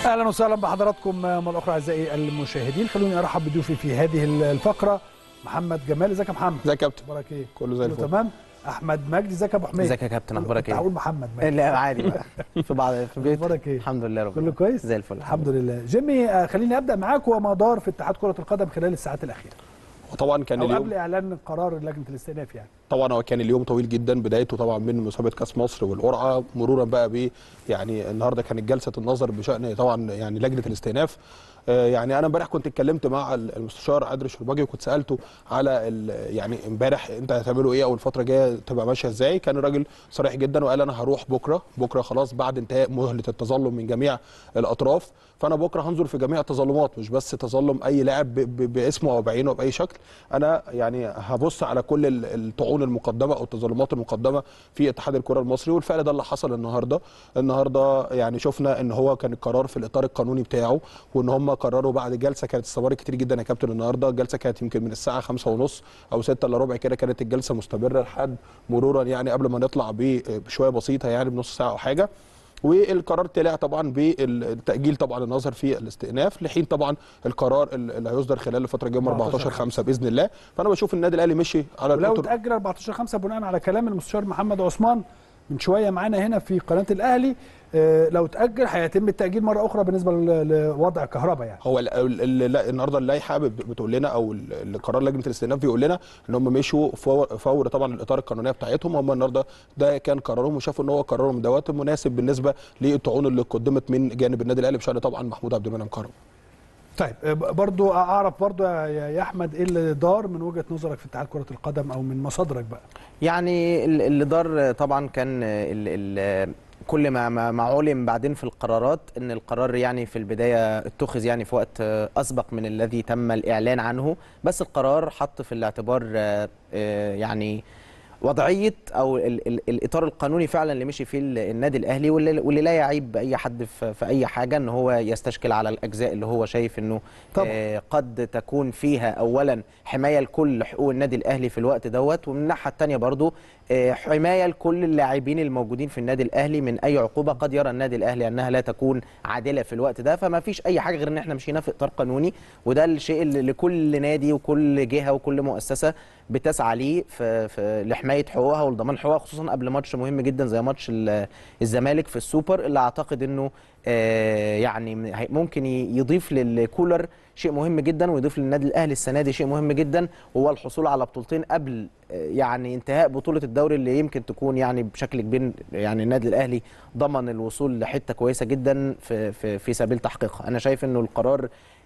اهلا وسهلا بحضراتكم مره اخرى اعزائي المشاهدين خلوني ارحب بضيوفي في هذه الفقره محمد جمال ازيك يا محمد ازيك يا كابتن اخبارك ايه كله زي الفل تمام احمد مجدي ازيك يا ابو حميد ازيك يا كابتن اخبارك كنت ايه؟ هقول محمد مجدي لا عادي بقى في بعض في البيت اخبارك ايه الحمد لله رب كله كويس زي الفل الحمد لله جيمي آه، خليني ابدا معاك وما دار في اتحاد كره القدم خلال الساعات الاخيره وطبعا كان او اليوم قبل اعلان قرار لجنه الاستئناف يعني طبعا هو كان اليوم طويل جدا بدايته طبعا من مسابقه كاس مصر والقرعه مرورا بقى ب يعني النهارده كانت جلسه النظر بشان طبعا يعني لجنه الاستئناف آه، يعني انا امبارح كنت اتكلمت مع المستشار عادل الشرباجي وكنت سالته على ال- يعني امبارح انت هتعملوا ايه او الفتره الجايه تبقى ماشيه ازاي كان الراجل صريح جدا وقال انا هروح بكره بكره خلاص بعد انتهاء مهله التظلم من جميع الاطراف فانا بكره هنظر في جميع التظلمات مش بس تظلم اي لاعب ب- ب- باسمه او بعينه باي شكل انا يعني هبص على كل ال- الطعون المقدمه او التظلمات المقدمه في اتحاد الكره المصري والفعل ده اللي حصل النهارده النهارده يعني شفنا ان هو كان القرار في الاطار القانوني بتاعه وان هم قرروا بعد جلسه كانت استمرت كتير جدا يا كابتن النهارده الجلسه كانت يمكن من الساعه خمسة ونص او 6 الا ربع كده كانت الجلسه مستمره لحد مرورا يعني قبل ما نطلع ب- بشويه بسيطه يعني بنص ساعه او حاجه والقرار طلع طبعا بالتاجيل طبعا النظر في الاستئناف لحين طبعا القرار اللي هيصدر خلال الفتره الجايه يوم 14 5 باذن الله فانا بشوف النادي الاهلي مشي على ولو الخطر تاجل 14 5 بناء على كلام المستشار محمد عثمان من شويه معانا هنا في قناه الاهلي آه، لو تاجل هيتم التاجيل مره اخرى بالنسبه ل- لوضع كهرباء يعني هو ال- ال- ال- النهارده اللائحه بت- بتقول لنا او ال- القرار لجنه الاستئناف بيقول لنا ان هم مشوا فور, فور طبعا الاطار القانونيه بتاعتهم هم النهارده ده كان قرارهم وشافوا ان هو قرارهم دوت مناسب بالنسبه للطعون اللي قدمت من جانب النادي الاهلي بشان طبعا محمود عبد المنعم كرم طيب آه، برضو اعرف برضو يا يا احمد ايه اللي دار من وجهه نظرك في اتحاد كره القدم او من مصادرك بقى يعني ال- اللي دار طبعا كان ال ال كل ما ما ما علم بعدين في القرارات ان القرار يعني في البدايه اتخذ يعني في وقت اسبق من الذي تم الاعلان عنه بس القرار حط في الاعتبار آه، آه، يعني وضعيه او ال ال الاطار القانوني فعلا اللي مشي فيه ال- النادي الاهلي واللي, واللي لا يعيب اي حد في, في اي حاجه ان هو يستشكل على الاجزاء اللي هو شايف انه طبعا. آه، قد تكون فيها اولا حمايه لكل حقوق النادي الاهلي في الوقت دوت ومن الناحيه الثانيه برضو آه، حمايه لكل اللاعبين الموجودين في النادي الاهلي من اي عقوبه قد يرى النادي الاهلي انها لا تكون عادله في الوقت ده فما فيش اي حاجه غير ان احنا مشينا في اطار قانوني وده الشيء اللي لكل نادي وكل جهه وكل مؤسسه بتسعى ليه في, في لحمايه حقوقها ولضمان حقوقها خصوصا قبل ماتش مهم جدا زي ماتش ال- الزمالك في السوبر اللي اعتقد انه آه، يعني هي- ممكن ي- يضيف للكولر شيء مهم جدا ويضيف للنادي الاهلي السنه دي شيء مهم جدا وهو الحصول على بطولتين قبل آه، يعني انتهاء بطوله الدوري اللي يمكن تكون يعني بشكل كبير يعني النادي الاهلي ضمن الوصول لحته كويسه جدا في في في سبيل تحقيقها انا شايف انه القرار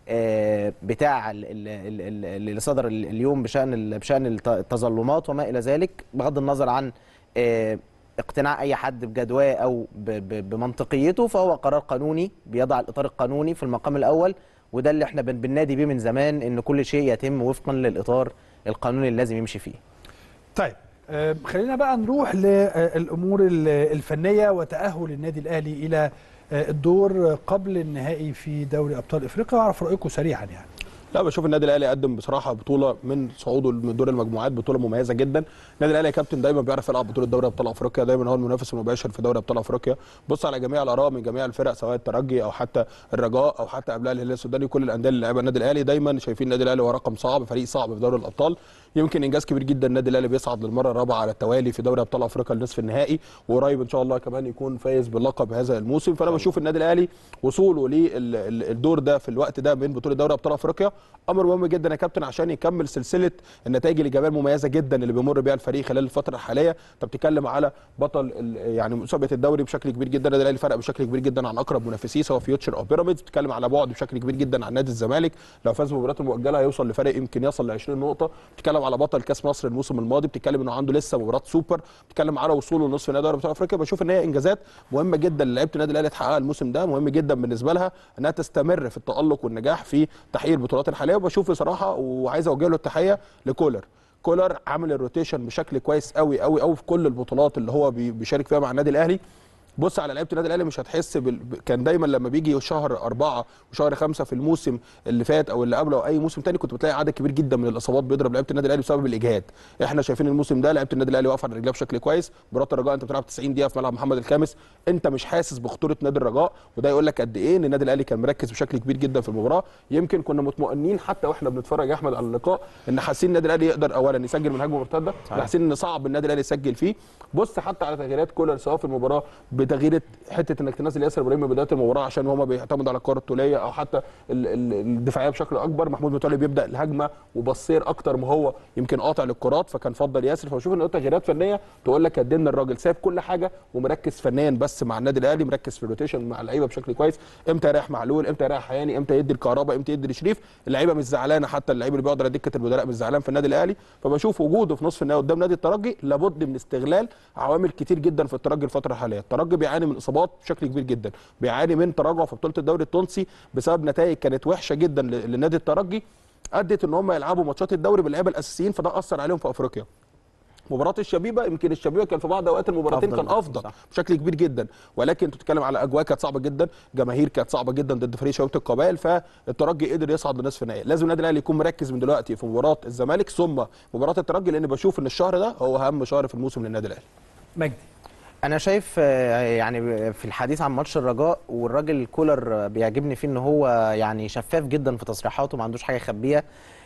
آه، بتاع ال- ال- ال- ال- اللي صدر ال- اليوم بشان ال- بشان الت- التظلمات وما الى ذلك بغض النظر عن آه، اقتناع اي حد بجدواه او ب- ب- بمنطقيته فهو قرار قانوني بيضع الاطار القانوني في المقام الاول وده اللي احنا بن- بننادي بيه من زمان ان كل شيء يتم وفقا للاطار القانوني اللي لازم يمشي فيه طيب آه، خلينا بقى نروح للامور ال- الفنيه وتاهل النادي الاهلي الى آه، الدور قبل النهائي في دوري ابطال افريقيا واعرف رايكم سريعا يعني لا بشوف النادي الاهلي قدم بصراحه بطوله من صعوده من دور المجموعات بطوله مميزه جدا النادي الاهلي يا كابتن دايما بيعرف يلعب بطوله دوري ابطال افريقيا دايما هو المنافس المباشر في دوري ابطال افريقيا بص على جميع الاراء من جميع الفرق سواء الترجي او حتى الرجاء او حتى قبلها الهلال السوداني كل الانديه اللي لعبها النادي الاهلي دايما شايفين النادي الاهلي هو رقم صعب فريق صعب في دوري الابطال يمكن انجاز كبير جدا النادي الاهلي بيصعد للمره الرابعه على التوالي في دوري ابطال افريقيا لنصف النهائي وقريب ان شاء الله كمان يكون فايز باللقب هذا الموسم فانا بشوف النادي الاهلي وصوله للدور ده في الوقت ده من بطوله دوري ابطال افريقيا امر مهم جدا يا كابتن عشان يكمل سلسله النتائج الايجابيه المميزه جدا اللي بيمر بيها الفريق خلال الفتره الحاليه انت بتتكلم على بطل ال- يعني مسابقه الدوري بشكل كبير جدا النادي الاهلي فرق بشكل كبير جدا عن اقرب منافسيه سواء فيوتشر او بيراميدز بتتكلم على بعد بشكل كبير جدا عن نادي الزمالك لو فاز بمباراته المؤجله هيوصل لفرق يمكن يصل ل 20 نقطه بتتكلم على بطل كاس مصر الموسم الماضي بتتكلم انه عنده لسه مباراه سوبر بتتكلم على وصوله لنصف نهائي دوري ابطال افريقيا بشوف ان هي انجازات مهمه جدا لعيبه النادي الاهلي تحققها الموسم ده مهم جدا بالنسبه لها انها تستمر في التالق والنجاح في تحقيق البطولات الحاليه وبشوف بصراحه وعايز اوجه له التحيه لكولر كولر عامل الروتيشن بشكل كويس قوي قوي قوي في كل البطولات اللي هو بي- بيشارك فيها مع النادي الاهلي بص على لعيبه النادي الاهلي مش هتحس بال... ب- كان دايما لما بيجي شهر أربعة وشهر خمسة في الموسم اللي فات او اللي قبله او اي موسم تاني كنت بتلاقي عدد كبير جدا من الاصابات بيضرب لعيبه النادي الاهلي بسبب الاجهاد احنا شايفين الموسم ده لعيبه النادي الاهلي واقفه على رجلها بشكل كويس مباراه الرجاء انت بتلعب 90 دقيقه في ملعب محمد الخامس انت مش حاسس بخطوره نادي الرجاء وده يقول لك قد ايه ان النادي الاهلي كان مركز بشكل كبير جدا في المباراه يمكن كنا مطمئنين حتى واحنا بنتفرج يا احمد على اللقاء ان حاسين النادي الاهلي يقدر اولا يسجل من هجمه مرتده حاسين ان صعب النادي الاهلي يسجل فيه بص حتى على تغييرات كولر سواء في المباراه بتغيير حته انك تنزل ياسر ابراهيم من بدايه المباراه عشان هما بيعتمدوا على الكره الطوليه او حتى ال- ال- الدفاعيه بشكل اكبر محمود متولي بيبدا الهجمه وبصير اكتر ما هو يمكن قاطع للكرات فكان فضل ياسر فبشوف ان هو تغييرات فنيه تقول لك قد ايه ان الراجل سايب كل حاجه ومركز فنيا بس مع النادي الاهلي مركز في الروتيشن مع اللعيبه بشكل كويس امتى يريح معلول امتى يريح حياني امتى يدي الكهرباء امتى يدي لشريف اللعيبه مش زعلانه حتى اللعيب اللي بيقعد على دكه البدلاء مش زعلان في النادي الاهلي فبشوف وجوده في نصف النهائي قدام نادي الترجي لابد من استغلال عوامل كتير جدا في الترجي الفتره الحاليه الترجي بيعاني من اصابات بشكل كبير جدا بيعاني من تراجع في بطوله الدوري التونسي بسبب نتائج كانت وحشه جدا ل- لنادي الترجي ادت ان هم يلعبوا ماتشات الدوري باللعيبه الاساسيين فده اثر عليهم في افريقيا مباراه الشبيبه يمكن الشبيبه كان في بعض اوقات المباراتين أفضل كان افضل صح. بشكل كبير جدا ولكن انت بتتكلم على اجواء كانت صعبه جدا جماهير كانت صعبه جدا ضد فريق شباب القبائل فالترجي قدر يصعد لنصف النهائي لازم النادي الاهلي يكون مركز من دلوقتي في مباراه الزمالك ثم مباراه الترجي لان بشوف ان الشهر ده هو اهم شهر في الموسم للنادي الاهلي مجدي انا شايف آه، يعني في الحديث عن ماتش الرجاء والراجل كولر آه، بيعجبني فيه ان هو يعني شفاف جدا في تصريحاته ما عندوش حاجه يخبيها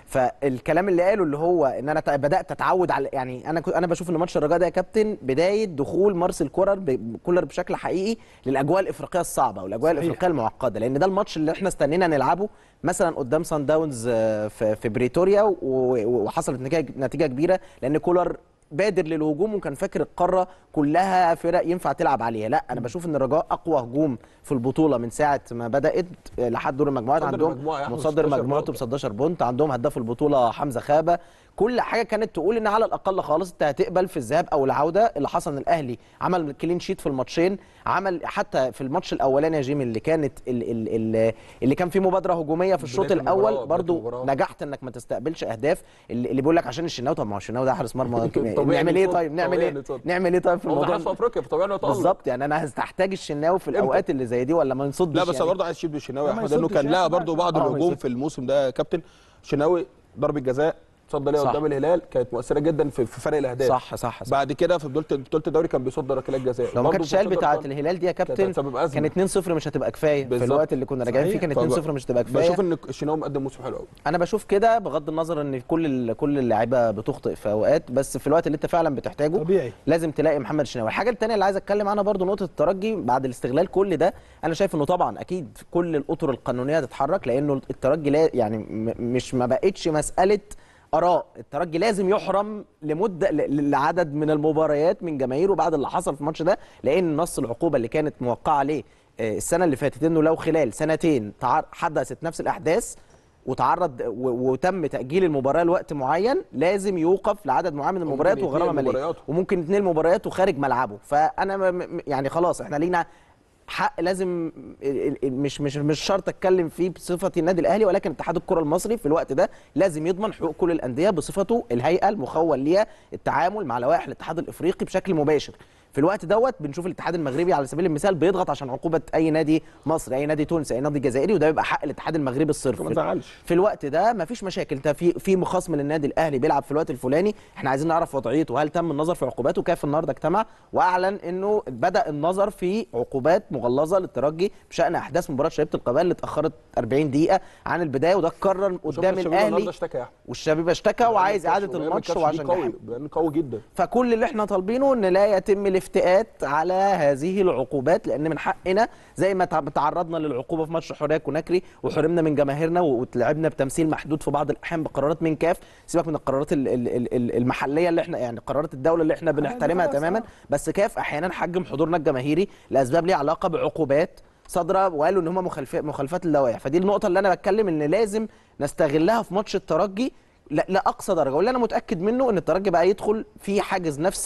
فالكلام اللي قاله اللي هو ان انا تع- بدات اتعود على يعني انا كنت انا بشوف ان ماتش الرجاء ده يا كابتن بدايه دخول مارسيل كولر ب- كولر بشكل حقيقي للاجواء الافريقيه الصعبه والاجواء صحيح. الافريقيه المعقده لان ده الماتش اللي احنا استنينا نلعبه مثلا قدام سان داونز آه، في في بريتوريا و- و- وحصلت نتيجه نتيجه كبيره لان كولر بادر للهجوم وكان فاكر القاره كلها فرق ينفع تلعب عليها لا انا بشوف ان الرجاء اقوى هجوم في البطوله من ساعه ما بدات لحد دور المجموعات متصدر عندهم المجموعة يا أحمد مصدر 16 مجموعته ب نقطة. 16 بونت عندهم هداف البطوله حمزه خابه كل حاجه كانت تقول ان على الاقل خالص انت هتقبل في الذهاب او العوده اللي حصل ان الاهلي عمل كلين شيت في الماتشين عمل حتى في الماتش الاولاني يا جيمي اللي كانت ال ال ال اللي كان فيه مبادره هجوميه في الشوط بداية المباراة، الاول بداية برضو المباراة. نجحت انك ما تستقبلش اهداف اللي اللي بيقول لك عشان الشناوي طب ما هو الشناوي ده حارس مرمى طبيعي نعمل ايه نتصد، طيب نعمل طبيعي ايه نتصد. نعمل ايه طيب في هو الموضوع ضعف في افريقيا فطبيعي انه يتالق بالظبط يعني انا هستحتاج الشناوي في الاوقات اللي زي دي ولا ما نصدش لا بس يعني. برضه عايز اشيد بالشناوي يا لا، ما احمد انه يصدش كان يعني لها بقى برضه عشان- بعض آه، ما الهجوم يصدش. في الموسم ده يا كابتن شناوي ضربه جزاء صد ليها صح. قدام الهلال كانت مؤثره جدا في في فرق الاهداف صح صح صح بعد كده في بطوله بطوله الدوري كان بيصد ركلات جزاء لو ما برضه كانتش في شايل ماتشات بتاعه الأبطال الهلال دي يا كابتن هتسبب أزمة. كان 2-0 مش هتبقى كفايه في بالظبط. الوقت اللي كنا راجعين فيه كان فب- 2-0 مش هتبقى كفايه بشوف ان الشناوي مقدم موسم حلو قوي انا بشوف كده بغض النظر ان كل ال- كل اللعيبه بتخطئ في اوقات بس في الوقت اللي انت فعلا بتحتاجه طبيعي. لازم تلاقي محمد الشناوي الحاجه الثانيه اللي عايز اتكلم عنها برضو نقطه الترجي بعد الاستغلال كل ده انا شايف انه طبعا اكيد كل الاطر القانونيه تتحرك لانه الترجي لا يعني م- مش ما بقتش مساله اراء الترجي لازم يحرم لمده ل- لعدد من المباريات من جماهيره بعد اللي حصل في الماتش ده لان نص العقوبه اللي كانت موقعه عليه آه، السنه اللي فاتت انه لو خلال سنتين تعر- حدثت نفس الاحداث وتعرض و- وتم تاجيل المباراه لوقت معين لازم يوقف لعدد معين من المباريات يتنقل وغرامه ماليه مبارياته. وممكن اثنين مباريات وخارج ملعبه فانا م- م- يعني خلاص احنا لينا حق لازم ال- ال- مش مش مش شرط اتكلم فيه بصفتي النادي الاهلي ولكن اتحاد الكره المصري في الوقت ده لازم يضمن حقوق كل الانديه بصفته الهيئه المخول ليها التعامل مع لوائح الاتحاد الافريقي بشكل مباشر في الوقت دوت بنشوف الاتحاد المغربي على سبيل المثال بيضغط عشان عقوبه اي نادي مصري اي نادي تونسي اي نادي جزائري وده بيبقى حق الاتحاد المغربي الصرف ما تزعلش في الوقت ده مفيش مشاكل انت في في مخاصم للنادي الاهلي بيلعب في الوقت الفلاني احنا عايزين نعرف وضعيته هل تم النظر في عقوباته كيف النهارده اجتمع واعلن انه بدا النظر في عقوبات مغلظه للترجي بشان احداث مباراه شبيبه القبائل اللي اتاخرت 40 دقيقه عن البدايه وده اتكرر وشفنا قدام الشباب النهارده الاهلي اشتكى يا احمد والشبيبه اشتكى وعايز اعاده الماتش وعشان قوي يحب. بيان قوي جدا فكل اللي احنا طالبينه ان لا يتم الافتئات على هذه العقوبات لان من حقنا زي ما تع- تعرضنا للعقوبه في ماتش حريه كوناكري وحرمنا من جماهيرنا و- وتلعبنا بتمثيل محدود في بعض الاحيان بقرارات من كاف سيبك من القرارات ال- ال- ال- ال- المحليه اللي احنا يعني قرارات الدوله اللي احنا بنحترمها خلاص، تماما آه. بس كاف احيانا حجم حضورنا الجماهيري لاسباب ليها علاقه بعقوبات صادره وقالوا ان هم مخالفات مخالفات اللوائح فدي النقطه اللي انا بتكلم ان لازم نستغلها في ماتش الترجي لا لاقصى درجه واللي انا متاكد منه ان الترجي بقى يدخل في حاجز نفسي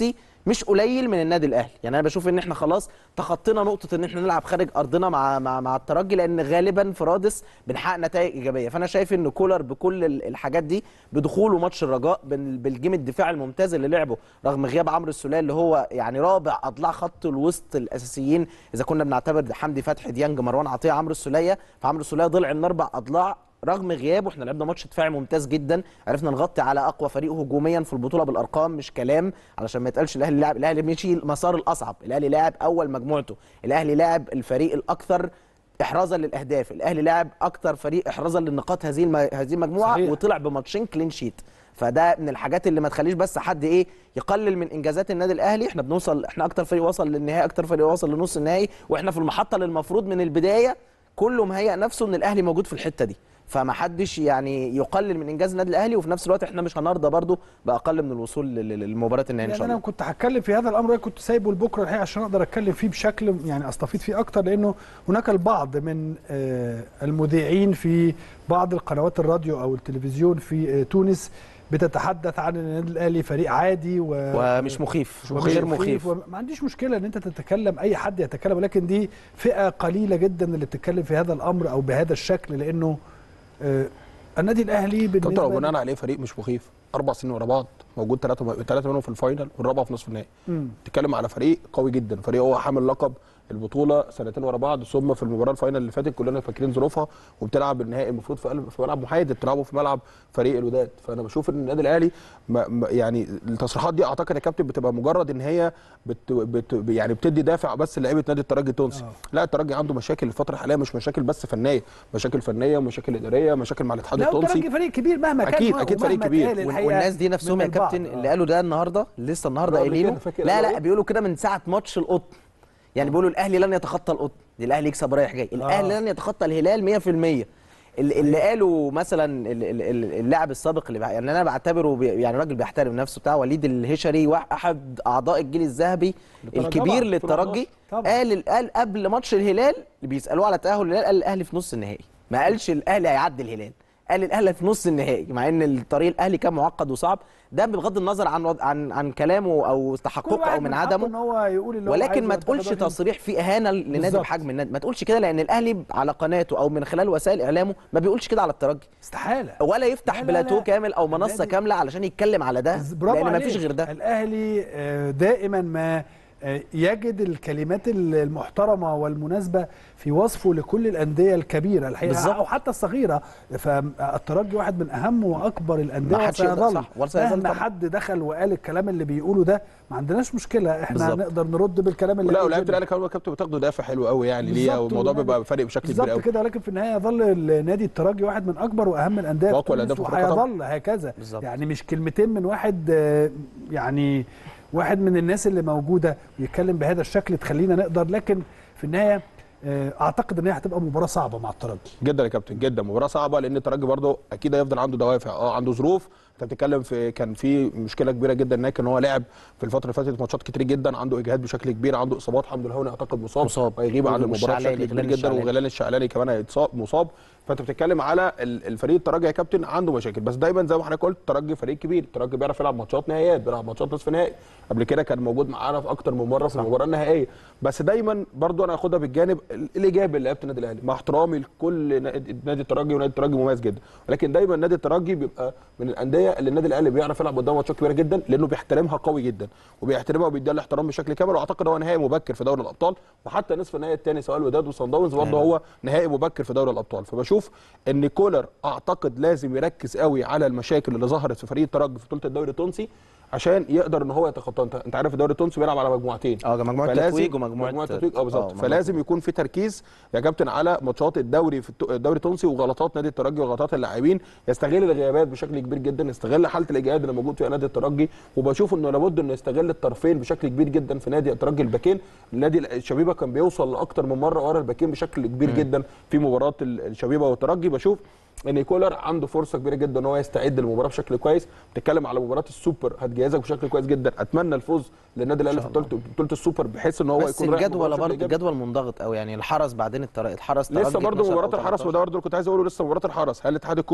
مش قليل من النادي الاهلي يعني انا بشوف ان احنا خلاص تخطينا نقطه ان احنا نلعب خارج ارضنا مع مع, مع الترجي لان غالبا في رادس بنحقق نتائج ايجابيه فانا شايف ان كولر بكل ال- الحاجات دي بدخوله ماتش الرجاء بال- بالجيم الدفاعي الممتاز اللي لعبه رغم غياب عمرو السوليه اللي هو يعني رابع اضلاع خط الوسط الاساسيين اذا كنا بنعتبر حمدي فتحي ديانج مروان عطيه عمرو السوليه فعمرو السوليه ضلع من اربع اضلاع رغم غيابه احنا لعبنا ماتش دفاعي ممتاز جدا عرفنا نغطي على اقوى فريق هجوميا في البطوله بالارقام مش كلام علشان ما يتقالش الاهلي لاعب الاهلي مشي المسار الاصعب الاهلي لاعب اول مجموعته الاهلي لاعب الفريق الاكثر احرازا للاهداف الاهلي لاعب اكثر فريق احرازا للنقاط هذه الم... هذه المجموعه صحيح. وطلع بماتشين كلين شيت فده من الحاجات اللي ما تخليش بس حد ايه يقلل من انجازات النادي الاهلي احنا بنوصل احنا اكتر فريق وصل للنهائي اكتر فريق وصل لنص النهائي واحنا في المحطه اللي المفروض من البدايه كله مهيئ نفسه ان الاهلي موجود في الحته دي فما حدش يعني يقلل من انجاز النادي الاهلي وفي نفس الوقت احنا مش هنرضى برضو باقل من الوصول لل- لل- للمباراه النهائيه ان يعني شاء انا الله كنت هتكلم في هذا الامر كنت سايبه لبكره الحقيقه عشان اقدر اتكلم فيه بشكل يعني استفيد فيه اكتر لانه هناك البعض من آه، المذيعين في بعض القنوات الراديو او التلفزيون في آه، تونس بتتحدث عن ان النادي الاهلي فريق عادي و ومش مخيف ومش غير مخيف وما عنديش مشكله ان انت تتكلم اي حد يتكلم ولكن دي فئه قليله جدا اللي بتتكلم في هذا الامر او بهذا الشكل لانه آه، النادي الاهلي انت بالنسبه لو بناء عليه فريق مش مخيف اربع سنين ورا بعض موجود ثلاثه ثلاثه منهم في الفاينل والرابعه في نصف النهائي مم. تتكلم على فريق قوي جدا فريق هو حامل لقب البطوله سنتين ورا بعض ثم في المباراه الفاينل اللي فاتت كلنا فاكرين ظروفها وبتلعب النهائي المفروض في قلب في ملعب محايد بتلعبه في ملعب فريق الوداد فانا بشوف ان النادي الاهلي ما ما- يعني التصريحات دي اعتقد يا كابتن بتبقى مجرد ان هي بت بت يعني بتدي دافع بس لعيبه نادي الترجي التونسي آه. لا الترجي عنده مشاكل الفتره الحاليه مش مشاكل بس فنيه مشاكل فنيه ومشاكل اداريه مشاكل مع الاتحاد لا التونسي الترجي فريق كبير مهما كان أكيد- و- أكيد فريق ومهما كبير. اتقال وال- الحقيقة والناس دي نفسهم من يا البعض. كابتن آه. اللي قالوا ده النهارده لسه النهارده قبل قايلينه كده، فاكر لا لا قالوا إيه؟ بيقولوا كده من ساعه ماتش القطن يعني بيقولوا الاهلي لن يتخطى القطن الاهلي يكسب رايح جاي الاهلي لن يتخطى الهلال 100% اللي اللي قالوا مثلا ال- ال- ال- اللاعب السابق اللي بع- يعني انا بعتبره بي يعني راجل بيحترم نفسه بتاع وليد الهشري واحد احد اعضاء الجيل الذهبي طبعاً، الكبير 2011 للترجي طبعاً. قال قال قبل ماتش الهلال اللي بيسالوه على تاهل الهلال قال الاهلي في نص النهائي ما قالش الاهلي هيعدي الهلال قال الاهلي في نص النهائي مع ان الطريق الاهلي كان معقد وصعب ده بغض النظر عن وض- عن عن كلامه او كل تحققه واحد او من حقه عدمه ان هو يقول اللي هو ولكن عايزه ما وأنت تقولش كده تصريح فيه اهانه لنادي بالظبط. بحجم النادي ما تقولش كده لان الاهلي على قناته او من خلال وسائل اعلامه ما بيقولش كده على الترجي استحاله ولا يفتح لا، لا، بلاتو لا. كامل او منصه النادي- كامله علشان يتكلم على ده برافو لان ما عليك. فيش غير ده الاهلي آه، دائما ما آه، يجد الكلمات المحترمه والمناسبه في وصفه لكل الانديه الكبيره الحقيقه بالظبط. او حتى الصغيره فالترجي واحد من اهم واكبر الانديه ما حدش يقدر- وسيظل صح، وسيظل مهما طبعا. حد دخل وقال الكلام اللي بيقوله ده ما عندناش مشكله احنا بالظبط. نقدر نرد بالكلام اللي لا قاله ولعيبه جدا. الاهلي كمان كابتن بتاخدوا دافع حلو قوي يعني ليها بالظبط، والموضوع والنادي- بيبقى فارق بشكل كبير بالظبط قوي كده ولكن في النهايه يظل النادي الترجي واحد من اكبر واهم الانديه في وأقوى تونس الأندية في أفريقيا وهيظل هكذا بالظبط. يعني مش كلمتين من واحد آه، يعني واحد من الناس اللي موجوده ويتكلم بهذا الشكل تخلينا نقدر لكن في النهايه آه، اعتقد ان هي هتبقى مباراه صعبه مع الترجي جدا يا كابتن جدا مباراه صعبه لان الترجي برضه اكيد هيفضل عنده دوافع اه عنده ظروف انت بتتكلم في كان في مشكله كبيره جدا هناك ان هو لعب في الفتره اللي فاتت ماتشات كتير جدا عنده اجهاد بشكل كبير عنده اصابات حمد الهوني اعتقد مصاب مصاب. وهيغيب عن المباراه والشعلاني، بشكل كبير غيلان جدا الشعلاني. وغيلان الشعلاني كمان هيتصاب مصاب فانت بتتكلم على ال- الفريق الترجي يا كابتن عنده مشاكل بس دايما زي ما حضرتك قلت الترجي فريق كبير الترجي بيعرف يلعب ماتشات نهائيات بيلعب ماتشات نصف نهائي قبل كده كان موجود معانا في اكتر من مره في المباراه النهائيه بس دايما برضو انا هاخدها بالجانب ال- الايجابي اللي لعيبه النادي الاهلي مع احترامي لكل نادي نادي الترجي ونادي الترجي مميز جدا ولكن دايما نادي الترجي بيبقى من الانديه اللي النادي الاهلي بيعرف يلعب قدام ماتشات كبيره جدا لانه بيحترمها قوي جدا وبيحترمها وبيديها الاحترام بشكل كامل واعتقد هو نهائي مبكر في دوري الابطال وحتى نصف النهائي الثاني سواء الوداد وصن داونز برضه هو نهائي مبكر في دوري الابطال فبشوف ان كولر اعتقد لازم يركز قوي على المشاكل اللي ظهرت في فريق الترجي في بطوله الدوري التونسي عشان يقدر ان هو يتخطى انت انت عارف الدوري التونسي بيلعب على مجموعتين اه مجموعه فلازم- تتويج ومجموعه مجموعه تتويج اه بالظبط مجموعة فلازم يكون في تركيز يا كابتن على ماتشات الدوري في الت- الدوري التونسي وغلطات نادي الترجي وغلطات اللاعبين يستغل الغيابات بشكل كبير جدا يستغل حاله الاجهاد اللي موجود فيها نادي الترجي وبشوف انه لابد انه يستغل الطرفين بشكل كبير جدا في نادي الترجي الباكين النادي الشبيبه كان بيوصل لاكتر من مره ورا الباكين بشكل كبير جدا في مباراه ال- الشبيبه والترجي بشوف ان كولر عنده فرصه كبيره جدا ان هو يستعد للمباراه بشكل كويس بتتكلم على مباراه السوبر هتجهزك بشكل كويس جدا اتمنى الفوز للنادي الاهلي في بطوله بطوله السوبر بحيث ان هو بس يكون رايح الجدول مباراة بشكل برضه إيجابي. الجدول منضغط قوي يعني الحرس بعدين التر... الحرس لسه ترجي برضه 12 أو مباراه الحرس 13. وده برضه كنت عايز اقوله لسه مباراه الحرس هل اتحاد الكوره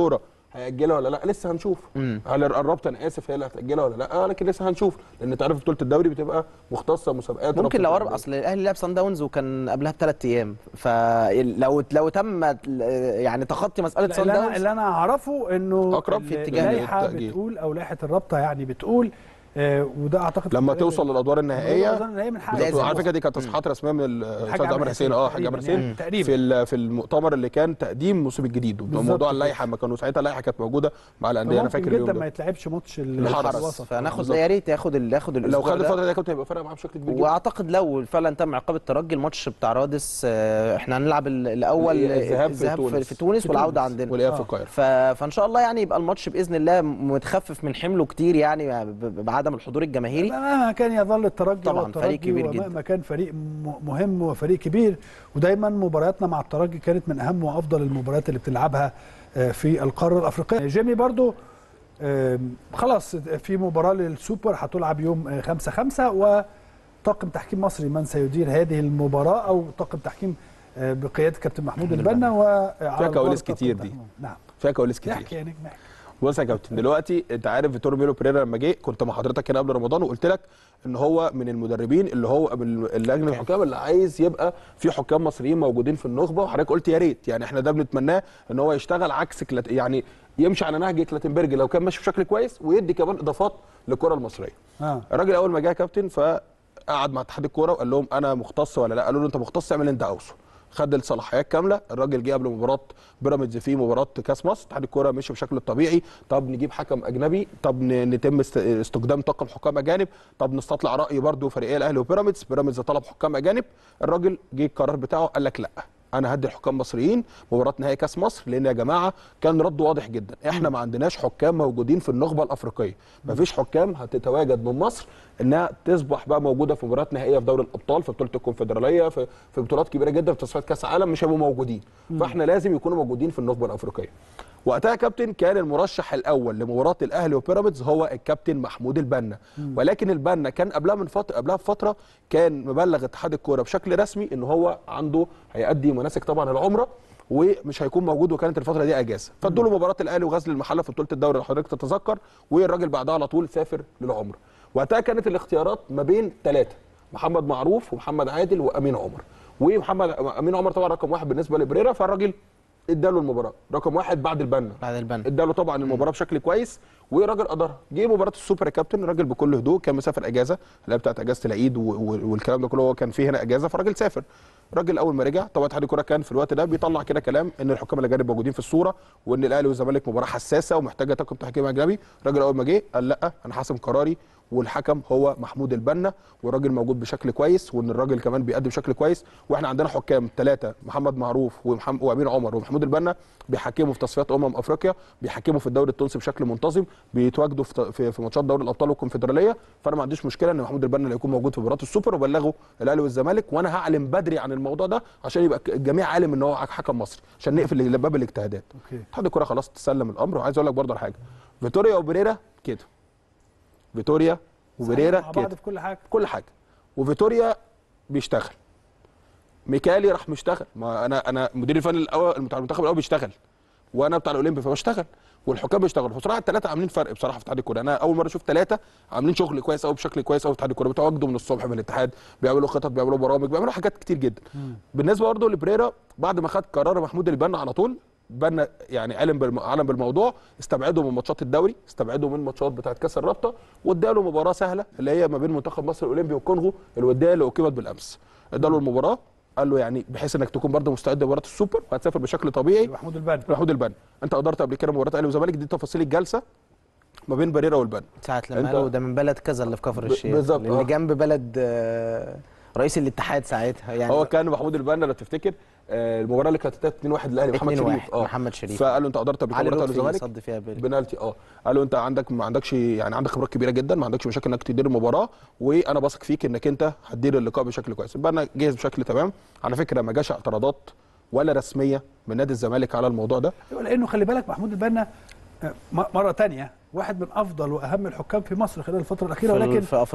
هيأجلها ولا لا لسه هنشوف مم. هل الرابطه انا اسف هي اللي هتأجلها ولا لا لكن لسه هنشوف لان انت عارف بطوله الدوري بتبقى مختصه مسابقات ممكن رابطة لو أربع الدوري. اصل الاهلي لعب سان داونز وكان قبلها بثلاث ايام فلو لو تم يعني تخطي مساله سان اللي انا داونز اللي انا اعرفه انه أقرب في اتجاه اللائحه للتأجيل. بتقول او لائحه الرابطه يعني بتقول آه وده اعتقد لما في- توصل للادوار النهائيه النهائيه من حق لازم. على فكره دي كانت تصريحات رسميه من الاستاذ عامر عامر حسين حسين اه حاج عامر تقريباً حسين يعني. تقريباً. في ال- في المؤتمر اللي كان تقديم الموسم الجديد بالظبط موضوع كده. اللائحه ما كانوا ساعتها اللائحه كانت موجوده مع الانديه انا ممكن فاكر جدا اليوم ما ده يتلعبش ماتش ال- الحرس. الوسط فناخد بالظبط. يا ريت ياخد ال- ياخد لو الاسبوع خد ده. الفتره دي كنت هيبقى فارق معاه بشكل كبير جدا واعتقد لو فعلا تم عقاب الترجي الماتش بتاع رادس آه، احنا هنلعب ال- الاول الذهاب في الذهاب في, تونس. في تونس في والعوده تونس. عندنا والاياب في آه. القاهره ف... فان شاء الله يعني يبقى الماتش باذن الله متخفف من حمله كتير يعني ب- بعدم الحضور الجماهيري مهما كان يظل الترجي طبعاً هو فريق الترجي كبير جدا. ومهما كان فريق م- مهم وفريق كبير ودايما مبارياتنا مع الترجي كانت من اهم وافضل المباريات اللي بتلعبها آه، في القاره الافريقيه جيمي برضو آم، خلاص في مباراه للسوبر هتلعب يوم 5 5 وطاقم تحكيم مصري من سيدير هذه المباراه او طاقم تحكيم آه، بقياده كابتن محمود البنا وعلى كواليس الفار كتير طاقم دي. تحكيم. نعم فيها كواليس كتير احكي يا نجم احكي. بص يا كابتن دلوقتي انت عارف فيتور ميلو بريرا لما جه كنت مع حضرتك هنا قبل رمضان وقلت لك ان هو من المدربين اللي هو من اللجنه الحكام اللي عايز يبقى في حكام مصريين موجودين في النخبه وحضرتك قلت يا ريت يعني احنا ده بنتمناه ان هو يشتغل عكس كلات يعني يمشي على نهج كلاتنبرج لو كان ماشي بشكل كويس ويدي كمان اضافات للكره المصريه اه الراجل اول ما جه يا كابتن فقعد مع اتحاد الكوره وقال لهم انا مختص ولا لا قالوا له انت مختص اعمل اللي انت عاوزه خد الصلاحيات كامله الراجل جه قبل مباراه بيراميدز في مباراه كاس مصر اتحاد الكوره مشي بشكل الطبيعي طب نجيب حكم اجنبي طب ن- نتم است- استخدام طاقم حكام اجانب طب نستطلع راي برضو فريقي الاهلي وبيراميدز بيراميدز طلب حكام اجانب الراجل جه القرار بتاعه قال لك لا انا هدي الحكام مصريين مباراه نهائي كاس مصر لان يا جماعه كان رد واضح جدا احنا ما عندناش حكام موجودين في النخبه الافريقيه ما فيش حكام هتتواجد من مصر انها تصبح بقى موجوده في مباريات نهائيه في دوري الابطال في بطوله الكونفدراليه في, في بطولات كبيره جدا في تصفيات كاس عالم مش هيبقوا موجودين فاحنا لازم يكونوا موجودين في النخبه الافريقيه وقتها يا كابتن كان المرشح الاول لمباراه الاهلي وبيراميدز هو الكابتن محمود البنا ولكن البنا كان قبلها من فتره قبلها بفتره كان مبلغ اتحاد الكوره بشكل رسمي ان هو عنده هيأدي مناسك طبعا العمره ومش هيكون موجود وكانت الفتره دي اجازه فادوا له مباراه الاهلي وغزل المحله في بطوله الدوري لو حضرتك تتذكر والراجل بعدها على طول سافر للعمره وقتها كانت الاختيارات ما بين ثلاثه محمد معروف ومحمد عادل وامين عمر ومحمد امين عمر طبعا رقم واحد بالنسبه لبريرا فالراجل اداله المباراه رقم واحد بعد البنا بعد البنا اداله طبعا المباراه بشكل كويس وراجل قدرها جه مباراه السوبر يا كابتن الراجل بكل هدوء كان مسافر اجازه اللي هي بتاعت اجازه العيد و- و- والكلام ده كله هو كان فيه هنا اجازه فالراجل سافر الراجل اول ما رجع طبعا اتحاد الكوره كان في الوقت ده بيطلع كده كلام ان الحكام الاجانب موجودين في الصوره وان الاهلي والزمالك مباراه حساسه ومحتاجه طاقم تحكيم اجنبي الراجل اول ما جه قال لا انا حاسم قراري والحكم هو محمود البنا والراجل موجود بشكل كويس وان الراجل كمان بيأدي بشكل كويس واحنا عندنا حكام ثلاثه محمد معروف ومحمد وامين عمر ومحمود البنا بيحكموا في تصفيات امم افريقيا بيحكموا في الدوري التونسي بشكل منتظم بيتواجدوا في في, في ماتشات دوري الابطال والكونفدراليه فانا ما عنديش مشكله ان محمود البنا اللي يكون موجود في مباراه السوبر وبلغه الاهلي والزمالك وانا هعلم بدري عن الموضوع ده عشان يبقى الجميع عالم ان هو حكم مصري عشان نقفل باب الاجتهادات اوكي اتحاد الكوره خلاص تسلم الامر وعايز اقول لك برضه على حاجه فيتوريا وبريرا كده فيتوريا وبريرا مع كده بعض في كل حاجه كل حاجه وفيتوريا بيشتغل ميكالي راح مشتغل ما انا انا مدير الفني الاول بتاع المنتخب الاول بيشتغل وانا بتاع الاولمبي فبشتغل والحكام بيشتغلوا بصراحه الثلاثه عاملين فرق بصراحه في اتحاد الكوره انا اول مره اشوف ثلاثه عاملين شغل كويس قوي بشكل كويس قوي في اتحاد الكوره بيتواجدوا من الصبح في الاتحاد بيعملوا خطط بيعملوا برامج بيعملوا حاجات كتير جدا بالنسبه برضه لبريرا بعد ما خد قرار محمود البنا على طول بنا يعني علم بالم... علم بالموضوع استبعده من ماتشات الدوري استبعده من ماتشات بتاعه كاس الرابطه واداله مباراه سهله اللي هي ما بين منتخب مصر الاولمبي والكونغو الوديه اللي اقيمت بالامس اداله المباراه قال له يعني بحيث انك تكون برضه مستعد لمباراه السوبر وهتسافر بشكل طبيعي محمود البنا محمود البنا انت قدرت قبل كده مباراه الاهلي والزمالك دي تفاصيل الجلسه ما بين بريرا والبنا ساعة لما أنت- قالوا ده من بلد كذا اللي في كفر ب- الشيخ بالظبط، اللي آه. جنب بلد آه، رئيس الاتحاد ساعتها يعني هو كان محمود البنا لو تفتكر آه، المباراه اللي كانت 2 1 للاهلي محمد 2-1 شريف محمد شريف. فقال له انت قدرت قبل كده علي مباراه الاهلي لطفي والزمالك صد فيها بال... بنالتي اه قال له انت عندك ما عندكش يعني عندك خبرات كبيره جدا ما عندكش مشاكل انك تدير المباراه وانا بثق فيك انك انت هتدير اللقاء بشكل كويس يبقى انا جاهز بشكل تمام على فكره ما جاش اعتراضات ولا رسميه من نادي الزمالك على الموضوع ده لانه خلي بالك محمود البنا آه، م- مره تانية واحد من افضل واهم الحكام في مصر خلال الفتره الاخيره في, ولكن في افريقيا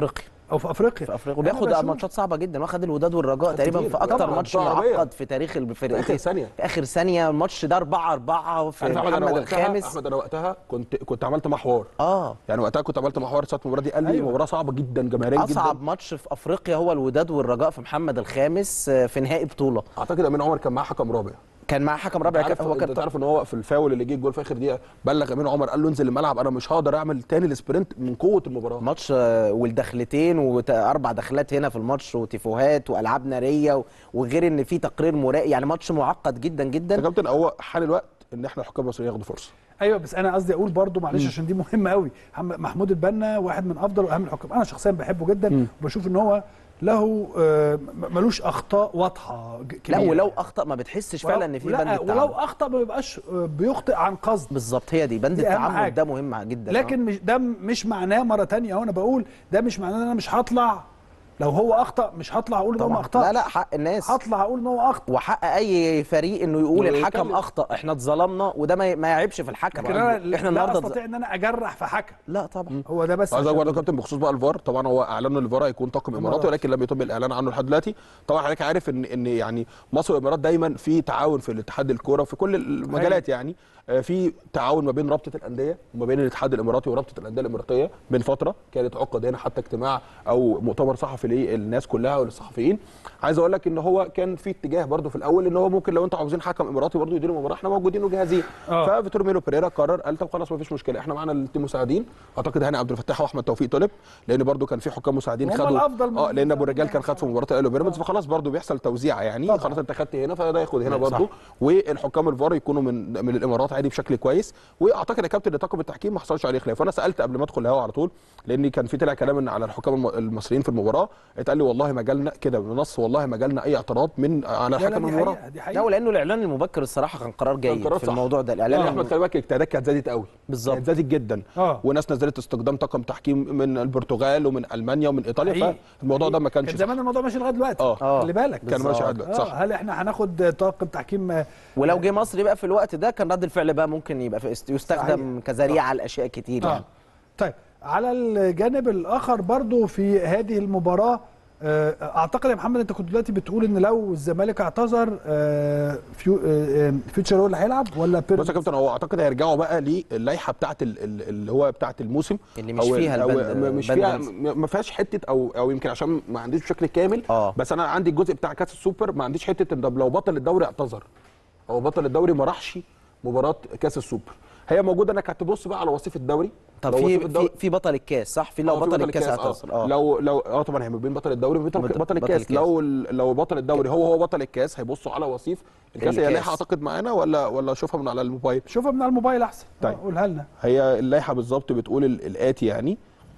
او في افريقيا في افريقيا أنا وبياخد بشوف- ماتشات صعبه جدا واخد الوداد والرجاء خد تقريبا كتير. في اكتر طبعاً، ماتش بطولة عربية. معقد في تاريخ الفرقتين في آخر ثانية. في اخر ثانيه الماتش ده 4 4 في عارف احمد انا محمد وقتها الخامس احمد انا وقتها كنت كنت عملت مع حوار اه يعني وقتها كنت عملت مع حوار ساعه المباراه دي قال لي أيوة. مباراه صعبه جدا جماهيريا اصعب جدا ماتش في افريقيا هو الوداد والرجاء في محمد الخامس آه، في نهائي بطوله اعتقد امين عمر كان معاه حكم رابع كان معاه حكم رابع عارف هو انت كان تعرف ان هو في الفاول اللي جه الجول في اخر دقيقه بلغ امين عمر قال له انزل الملعب انا مش هقدر اعمل تاني السبرنت من قوه المباراه ماتش آه، والدخلتين واربع دخلات هنا في الماتش وتيفوهات والعاب ناريه و- وغير ان في تقرير مرائي يعني ماتش معقد جدا يا جدا كابتن هو حان الوقت ان احنا الحكام المصريين ياخدوا فرصه ايوه بس انا قصدي اقول برضو معلش عشان دي مهمه قوي محمد- محمود البنا واحد من افضل واهم الحكام انا شخصيا بحبه جدا وبشوف ان هو له آه، م- ملوش اخطاء واضحه ج- لا كبيرة. ولو اخطا ما بتحسش فعلا ان في لا، بند ولو التعامل اخطا ما بيبقاش آه، بيخطئ عن قصد بالظبط هي دي بند دي أهم التعامل حاجة. ده مهم جدا لكن مش ده مش معناه مره تانية اهو انا بقول ده مش معناه ان انا مش هطلع لو هو اخطا مش هطلع اقول ان هو ما طبعا اخطاش لا لا حق الناس هطلع اقول ان هو اخطا وحق اي فريق انه يقول إنه الحكم يتكلم. اخطا احنا اتظلمنا وده ما ما يعيبش في الحكم لكن انا احنا لا النهارده اتظ- استطيع ان انا اجرح في حكم لا طبعا هو ده بس عايز عشان- اقول لك يا كابتن بخصوص بقى الفار طبعا هو اعلنوا ان الفار هيكون طاقم اماراتي إماراتي. ولكن لم يتم الاعلان عنه لحد دلوقتي طبعا حضرتك عارف ان ان يعني مصر والامارات دايما في تعاون في الاتحاد الكوره وفي كل المجالات يعني آه، في تعاون ما بين رابطه الانديه وما بين الاتحاد الاماراتي ورابطه الانديه الاماراتيه من فتره كانت عقد هنا حتى اجتماع او مؤتمر صحفي للناس كلها وللصحفيين عايز اقول لك ان هو كان في اتجاه برضو في الاول ان هو ممكن لو انتوا عاوزين حكم اماراتي برضو يديروا المباراه احنا موجودين وجاهزين آه. ففيتور ميلو بيريرا قرر قال طب خلاص مفيش مشكله احنا معانا الاثنين مساعدين اعتقد هاني عبد الفتاح واحمد توفيق طلب لان برضو كان في حكام مساعدين هم خدوا الأفضل من اه لان ابو المساعدين الرجال كان خد في مباراه الاهلي وبيراميدز فخلاص برضو بيحصل توزيع يعني طبعا. خلاص انت خدت هنا فده ياخد هنا صح. برضو والحكام الفار يكونوا من من الامارات عادي بشكل كويس واعتقد يا كابتن ان طاقم التحكيم ما حصلش عليه خلاف فانا سالت قبل ما ادخل الهوا على طول لان كان في طلع كلام ان على الحكام الم- المصريين في المباراه اتقال لي والله ما جالنا كده بالنص والله ما جالنا اي اعتراض من على لا، لا، حكم دي المباراه حقيقة، دي لا حقيقة ولانه الاعلان المبكر الصراحه كان قرار جيد قرار في صح. الموضوع ده لا الاعلان احمد خلي بالك الاجتهادات كانت زادت قوي بالظبط. كانت زادت جدا آه. وناس نزلت استخدام طاقم تحكيم من البرتغال ومن المانيا ومن ايطاليا حقيقي. فالموضوع ده ما كان كانش زمان الموضوع ماشي لغايه دلوقتي آه. آه. خلي بالك كان ماشي لغايه دلوقتي آه صح هل احنا هناخد طاقم تحكيم آه، ولو جه مصر بقى في الوقت ده كان رد الفعل بقى ممكن يبقى في است- يستخدم كذريعه لاشياء كتير يعني آه. طيب على الجانب الاخر برضو في هذه المباراه آه، اعتقد يا محمد انت كنت دلوقتي بتقول ان لو الزمالك اعتذر آه، فيو آه، آه، فيوتشر هو اللي هيلعب ولا بص بيراميدز يا كابتن هو اعتقد هيرجعوا بقى للائحه بتاعه ال- ال- اللي هو بتاعه الموسم اللي مش أو- فيها أو البند- مش بند فيها نفسه. م- ما فيهاش حته او او يمكن عشان ما عنديش بشكل كامل آه. بس انا عندي الجزء بتاع كاس السوبر ما عنديش حته ان طب لو بطل الدوري اعتذر او بطل الدوري ما راحش مباراه كاس السوبر هي موجوده انك هتبص بقى على وصيف الدوري طب لو في وصيف في, الدوري- في بطل الكاس صح في لو آه، في بطل الكاس آه. اعتذر اه لو لو اه طبعا هي ما بين بطل الدوري وبين بطل- بطل, بطل بطل الكاس الكاس. لو ال- لو بطل الدوري هو هو بطل الكاس هيبصوا على وصيف الكاس هي الكاس. لائحه اعتقد معانا ولا ولا اشوفها من على الموبايل شوفها من على الموبايل احسن طيب. آه، قولها لنا هي اللائحه بالظبط بتقول ال- الاتي يعني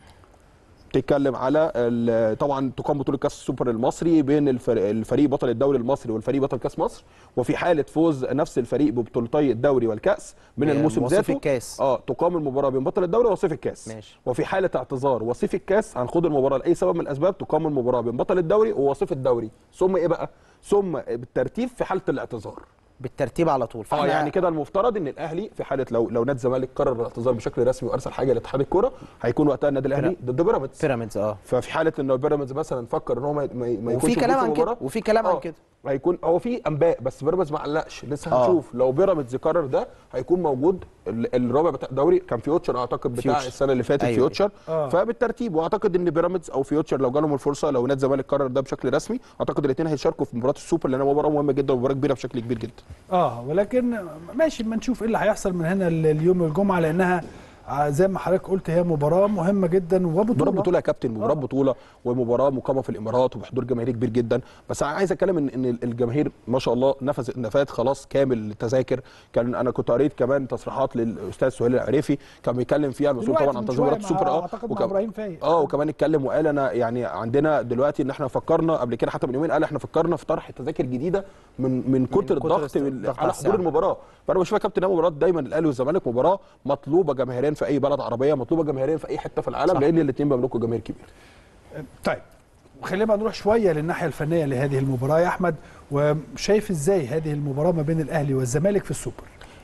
بتتكلم على ال- طبعا تقام بطوله كاس السوبر المصري بين الفريق, الفريق بطل الدوري المصري والفريق بطل كاس مصر وفي حاله فوز نفس الفريق ببطولتي الدوري والكاس من يعني الموسم وصيف ذاته الكاس. اه تقام المباراه بين بطل الدوري ووصيف الكاس ماشي. وفي حاله اعتذار وصيف الكاس عن خوض المباراه لاي سبب من الاسباب تقام المباراه بين بطل الدوري ووصيف الدوري ثم ايه بقى ثم بالترتيب في حاله الاعتذار بالترتيب على طول اه فاحنا يعني كده المفترض ان الاهلي في حاله لو لو نادي الزمالك قرر الاعتذار بشكل رسمي وارسل حاجه لاتحاد الكوره هيكون وقتها النادي الاهلي ضد بيراميدز بيراميدز اه ففي حاله ان بيراميدز مثلا فكر ان هو ما ما ما يكونش وفي كلام موجود في عن كده المباراة، وفي كلام عن آه، كده هيكون هو في انباء بس بيراميدز ما علقش لسه آه. هنشوف لو بيراميدز قرر ده هيكون موجود ال- الرابع بتاع الدوري كان فيوتشر اعتقد بتاع فيوتشر. السنه اللي فاتت أيوة. فيوتشر آه. فبالترتيب واعتقد ان بيراميدز او فيوتشر لو جالهم الفرصه لو نادي الزمالك قرر ده بشكل رسمي اعتقد الاثنين هيشاركوا في مباراه السوبر لانها مباراه مهمه جدا ومباراه كبيره بشكل كبير جدا اه ولكن ماشي ما نشوف ايه اللي هيحصل من هنا ل- اليوم الجمعه لانها آه، زي ما حضرتك قلت هي مباراه مهمه جدا وبطوله مباراه بطوله يا كابتن مباراه آه. بطوله ومباراه مقامه في الامارات وبحضور جماهيري كبير جدا بس انا عايز اتكلم ان ان الجماهير ما شاء الله نفذ نفات خلاص كامل للتذاكر كان انا كنت قريت كمان تصريحات للاستاذ سهيل العريفي كان بيتكلم فيها المسؤول دلوقتي طبعا عن من تنظيم شوية مباراه السوبر مع- اه أعتقد مع وكم- إبراهيم فايق. اه وكمان اتكلم وقال انا يعني عندنا دلوقتي ان احنا فكرنا قبل كده حتى من يومين قال احنا فكرنا في طرح تذاكر جديده من من كتر كتر الضغط است- من- الضغط على على حضور الساعة. المباراه فانا بشوف يا كابتن إنها مباراه دايما الاهلي والزمالك مباراه مطلوبه جماهيريا في اي بلد عربيه مطلوبه جماهيريا في اي حته في العالم صح. لان الاثنين بيملكوا جماهير كبير طيب خلينا بقى نروح شويه للناحيه الفنيه لهذه المباراه يا احمد وشايف ازاي هذه المباراه ما بين الاهلي والزمالك في السوبر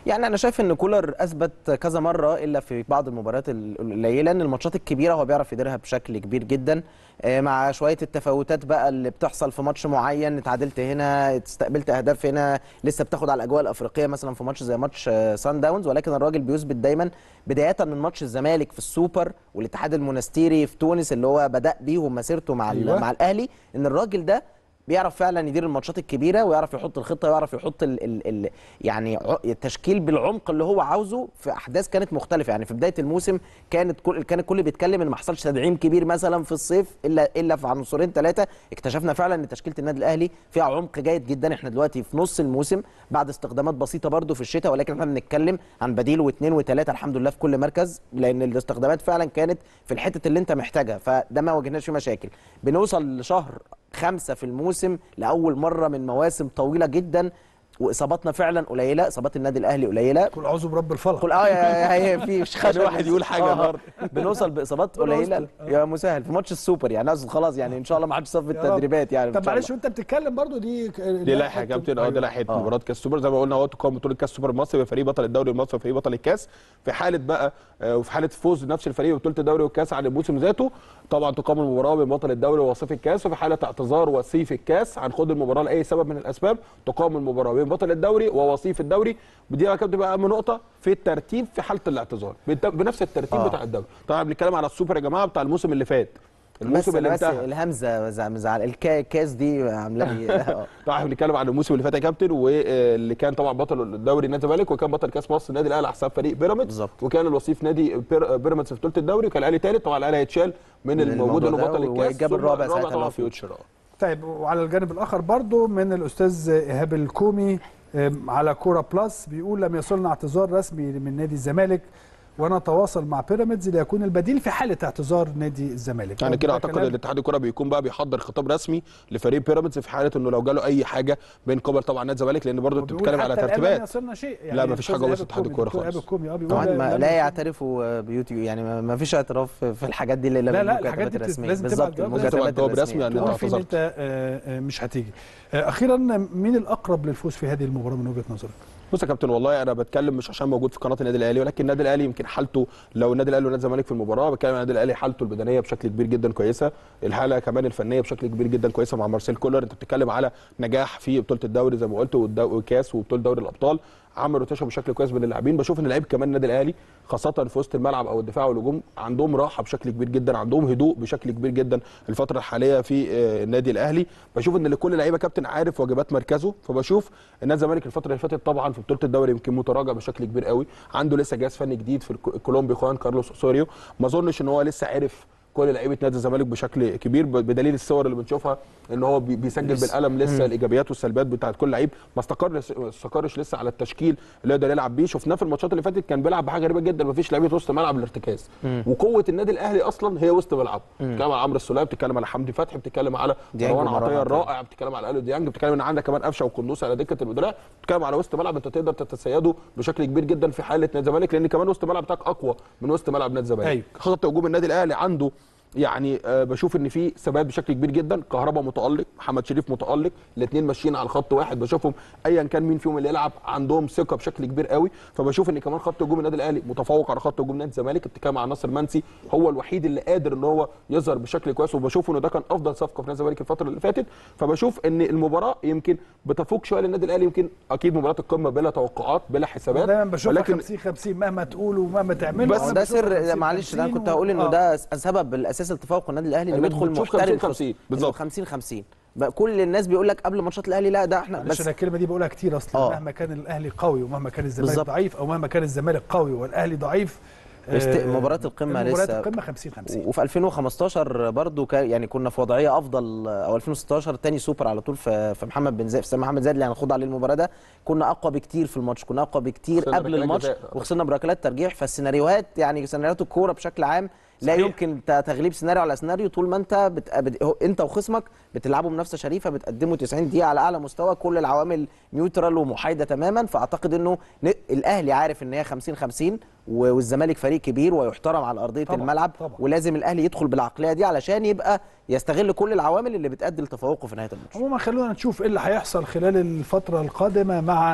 يعني انا شايف ان كولر اثبت كذا مره الا في بعض المباريات ال- القليله ان الماتشات الكبيره هو بيعرف يديرها بشكل كبير جدا آه، مع شويه التفاوتات بقى اللي بتحصل في ماتش معين اتعادلت هنا استقبلت اهداف هنا لسه بتاخد على الاجواء الافريقيه مثلا في ماتش زي ماتش آه، سان داونز ولكن الراجل بيثبت دايما بدايه من ماتش الزمالك في السوبر والاتحاد المونستيري في تونس اللي هو بدا بيهم مسيرته مع أيوة. أيوة. مع الاهلي ان الراجل ده بيعرف فعلا يدير الماتشات الكبيره ويعرف يحط الخطه ويعرف يحط ال ال ال يعني ع- التشكيل بالعمق اللي هو عاوزه في احداث كانت مختلفه يعني في بدايه الموسم كانت كل كان الكل بيتكلم ان ما حصلش تدعيم كبير مثلا في الصيف الا الا في عنصرين ثلاثه اكتشفنا فعلا ان تشكيله النادي الاهلي فيها عمق جيد جدا احنا دلوقتي في نص الموسم بعد استخدامات بسيطه برده في الشتاء ولكن احنا بنتكلم عن بديل واثنين وثلاثه الحمد لله في كل مركز لان الاستخدامات فعلا كانت في الحته اللي انت محتاجها فده ما واجهناش فيه مشاكل بنوصل لشهر خمسة في الموسم لأول مرة من مواسم طويلة جدا وإصاباتنا فعلا قليلة إصابات النادي الأهلي قليلة كل اعوذ برب الفلق قل اه يا- هي في مش خشب يعني واحد يقول حاجة آه، النهاردة. بنوصل باصابات ربنا قليله يستر. يا مسهل في ماتش السوبر يعني اقصد خلاص يعني ان شاء الله ما حدش صف يا رب. التدريبات يعني إن طب شاء معلش الله. وانت بتتكلم برضو دي دي لائحه يا كابتن اه دي لائحه آه. مباراه كاس السوبر زي ما قلنا اهو تقام بطوله كاس السوبر المصري بفريق بطل الدوري المصري وفريق بطل الكاس في حاله بقى آه، وفي حاله فوز نفس الفريق ببطوله الدوري والكاس عن الموسم ذاته طبعا تقام المباراه بين بطل الدوري ووصيف الكاس وفي حاله اعتذار وصيف الكاس عن خوض المباراه لاي سبب من الاسباب تقام المباراه بين بطل الدوري ووصيف الدوري ودي يا كابتن بقى اهم نقطه في الترتيب في حاله الاعتذار بالت- بنفس الترتيب آه. بتاع الدوري طبعا بنتكلم على السوبر يا جماعه بتاع الموسم اللي فات بس الموسم اللي بس انتهى الهمزه زع- مزعل الكا- الكاس دي عامله لي آه. طبعا احنا بنتكلم عن الموسم اللي فات يا كابتن واللي كان طبعا بطل الدوري نادي الزمالك وكان بطل كاس مصر النادي الاهلي على حساب فريق بيراميدز بالظبط. وكان الوصيف نادي بير- بيراميدز في بطوله الدوري وكان الاهلي ثالث طبعا الاهلي هيتشال من, من الموجود الموضوع انه ده بطل الكاس وجاب ثم الرابع ساعتها اللي طبعا هو فيوتشر اه طيب وعلى الجانب الاخر برضو من الاستاذ ايهاب الكومي آم، على كوره بلس بيقول لم يصلنا اعتذار رسمي من نادي الزمالك ونتواصل مع بيراميدز ليكون البديل في حاله اعتذار نادي الزمالك يعني ده كده اعتقد كلام- ان اتحاد الكره بيكون بقى بيحضر خطاب رسمي لفريق بيراميدز في حاله انه لو جاله اي حاجه بين قبل طبعا نادي الزمالك لان برضه انت وبيقول بتتكلم على حتى الآن لم ترتيبات يصلنا شيء يعني لا، مفيش الأستاذ حاجة إيهاب وصلت اتحاد الكومي، الكورة دكتور خالص. إيهاب الكومي اه بيقول طبعا ما لم لا يصلنا- يعترفوا بيوتي يعني ما- ما فيش اعتراف في الحاجات دي الا لا لا بالمكاتبات الحاجات دي بت- الرسميه لازم تبعت بالظبط جواب لازم تبعت المكاتبات جواب الرسميه رسمي عن إن تقول أنت فيه ان اعتذرت. انت آه، آه، مش هتيجي آه، اخيرا مين الاقرب للفوز في هذه المباراه من وجهه نظرك؟ بص يا كابتن والله انا بتكلم مش عشان موجود في قناه النادي الاهلي ولكن النادي الاهلي يمكن حالته لو النادي الاهلي ونادي الزمالك في المباراه بتكلم عن النادي الاهلي حالته البدنيه بشكل كبير جدا كويسه الحاله كمان الفنيه بشكل كبير جدا كويسه مع مارسيل كولر انت بتتكلم على نجاح في بطوله الدوري زي ما قلت والدو- والكاس وبطوله دوري الابطال عمل روتيشن بشكل كويس بين اللاعبين بشوف ان لعيب كمان النادي الاهلي خاصه في وسط الملعب او الدفاع والهجوم عندهم راحه بشكل كبير جدا عندهم هدوء بشكل كبير جدا الفتره الحاليه في آه، النادي الاهلي بشوف ان لكل لعيبه كابتن عارف واجبات مركزه فبشوف النادي الزمالك الفتره اللي فاتت طبعا في بطوله الدوري يمكن متراجع بشكل كبير قوي عنده لسه جهاز فني جديد في الك- الكولومبي خوان كارلوس اوسوريو ما اظنش ان هو لسه عارف كل لعيبه نادي الزمالك بشكل كبير ب- بدليل الصور اللي بنشوفها ان هو بي- بيسجل لسه. بالقلم لسه الايجابيات والسلبيات بتاعت كل لعيب ما استقرش ما استقرش لسه على التشكيل اللي يقدر يلعب بيه شفناه في الماتشات اللي فاتت كان بيلعب بحاجه غريبه جدا ما فيش لعيبه وسط ملعب الارتكاز وقوه النادي الاهلي اصلا هي وسط ملعبه بتتكلم على عمرو السوليه بتتكلم على حمدي فتحي بتتكلم على ديانج مروان ومروان عطيه عطية. الرائع بتتكلم على اليو ديانج بتتكلم ان عندك كمان قفشه وقندوس على دكه البدلاء بتتكلم على وسط ملعب انت تقدر تتسيده بشكل كبير جدا في حاله نادي الزمالك لان كمان وسط الملعب بتاعك اقوى من وسط ملعب نادي الزمالك أيوة. خط هجوم النادي الاهلي عنده يعني آه بشوف ان في ثبات بشكل كبير جدا كهربا متالق محمد شريف متالق الاثنين ماشيين على خط واحد بشوفهم ايا كان مين فيهم اللي يلعب عندهم ثقه بشكل كبير قوي فبشوف ان كمان خط هجوم النادي الاهلي متفوق على خط هجوم نادي الزمالك بتتكلم على ناصر منسي هو الوحيد اللي قادر ان هو يظهر بشكل كويس وبشوف انه ده كان افضل صفقه في نادي الزمالك الفتره اللي فاتت فبشوف ان المباراه يمكن بتفوق شويه للنادي الاهلي يمكن اكيد مباراه القمه بلا توقعات بلا حسابات دايما بشوفها ولكن 50 50 مهما تقولوا ومهما تعملوا بس أنا ده بشوفها سر 50 معلش ده انا 50 كنت هقول انه آه. ده سبب الاساس لتفوق النادي الاهلي انه إنك بيدخل بتشوف محترف 50 في- بالظبط. 50 50 بقى كل الناس بيقول لك قبل ماتشات الاهلي لا ده احنا معلش بس انا الكلمه دي بقولها كتير اصلا آه. مهما كان الاهلي قوي ومهما كان الزمالك بالظبط. ضعيف او مهما كان الزمالك قوي والاهلي ضعيف است- آه، مباراة القمة مباريات لسه- القمه 50 50 وفي 2015 برضو كان يعني كنا في وضعيه افضل او 2016 تاني سوبر على طول في في محمد بن زايد في محمد زايد اللي هنخوض عليه المباراه ده كنا اقوى بكتير في الماتش كنا اقوى بكتير خسرنا قبل ركلات الماتش جزاء. وخسرنا بركلات ترجيح فالسيناريوهات يعني سيناريوهات الكوره بشكل عام لا صحيح. يمكن ت- تغليب سيناريو على سيناريو طول ما انت بت... بت... هو- انت وخصمك بتلعبوا منافسه شريفه بتقدموا 90 دقيقه على اعلى مستوى كل العوامل نيوترال ومحايده تماما فاعتقد انه ن... الاهلي عارف ان هي 50 50 و- والزمالك فريق كبير ويحترم على ارضيه طبعاً، الملعب طبعاً. ولازم الاهلي يدخل بالعقليه دي علشان يبقى يستغل كل العوامل اللي بتؤدي لتفوقه في نهايه الماتش عموما خلونا نشوف ايه اللي هيحصل خلال الفتره القادمه مع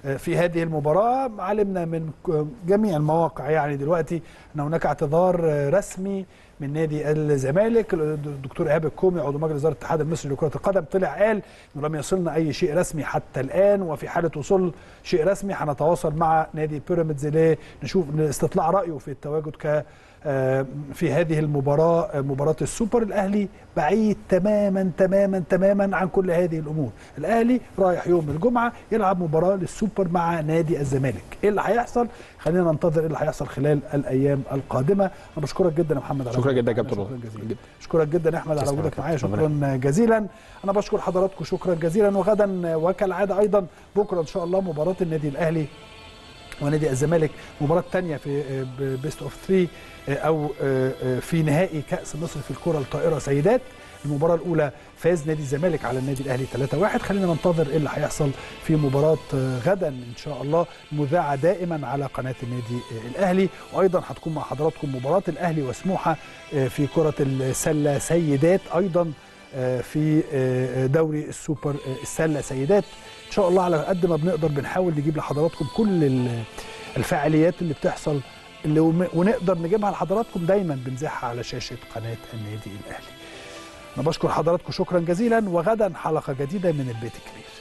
في هذه المباراة علمنا من جميع المواقع يعني دلوقتي أن هناك اعتذار رسمي من نادي الزمالك الدكتور ايهاب الكومي عضو مجلس اداره الاتحاد المصري لكره القدم طلع قال انه لم يصلنا اي شيء رسمي حتى الان وفي حاله وصول شيء رسمي هنتواصل مع نادي بيراميدز لنشوف لاستطلاع رايه في التواجد ك في هذه المباراة مباراة السوبر الأهلي بعيد تماما تماما تماما عن كل هذه الأمور الأهلي رايح يوم الجمعة يلعب مباراة للسوبر مع نادي الزمالك إيه اللي هيحصل خلينا ننتظر إيه اللي هيحصل خلال الأيام القادمة أنا بشكرك جدا يا محمد على شكرا وجودك جدا يا معانا. كابتن شكرا والله. جزيلا جدا. اشكرك جدا يا احمد على تسلم يا وجودك معايا كابتن. شكرا جزيلا انا بشكر حضراتكم شكرا جزيلا وغدا وكالعاده ايضا بكره ان شاء الله مباراه النادي الاهلي ونادي الزمالك مباراة تانية في بيست اوف 3 او في نهائي كأس مصر في الكرة الطائرة سيدات المباراة الأولى فاز نادي الزمالك على النادي الأهلي 3-1 خلينا ننتظر إيه اللي هيحصل في مباراة غدا إن شاء الله مذاعة دائما على قناة النادي الأهلي وأيضا هتكون مع حضراتكم مباراة الأهلي وسموحة في كرة السلة سيدات أيضا في دوري السوبر السلة سيدات ان شاء الله على قد ما بنقدر بنحاول نجيب لحضراتكم كل ال- الفعاليات اللي بتحصل اللي وم- ونقدر نجيبها لحضراتكم دايما بنذاعها على شاشه قناه النادي الاهلي. انا بشكر حضراتكم شكرا جزيلا وغدا حلقه جديده من البيت الكبير.